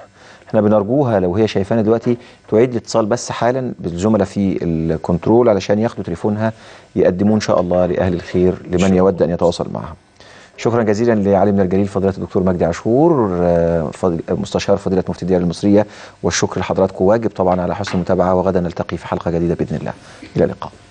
احنا بنرجوها لو هي شايفانا دلوقتي تعيد الاتصال بس حالا بالزملاء في الكنترول علشان ياخدوا تليفونها يقدموه ان شاء الله لاهل الخير لمن يود ان يتواصل معها شكرا جزيلا لعالمنا الجليل فضيله الدكتور مجدي عاشور آه، فضل- مستشار فضيله مفتي الديار المصريه والشكر لحضراتكم واجب طبعا على حسن المتابعه وغدا نلتقي في حلقه جديده باذن الله الى اللقاء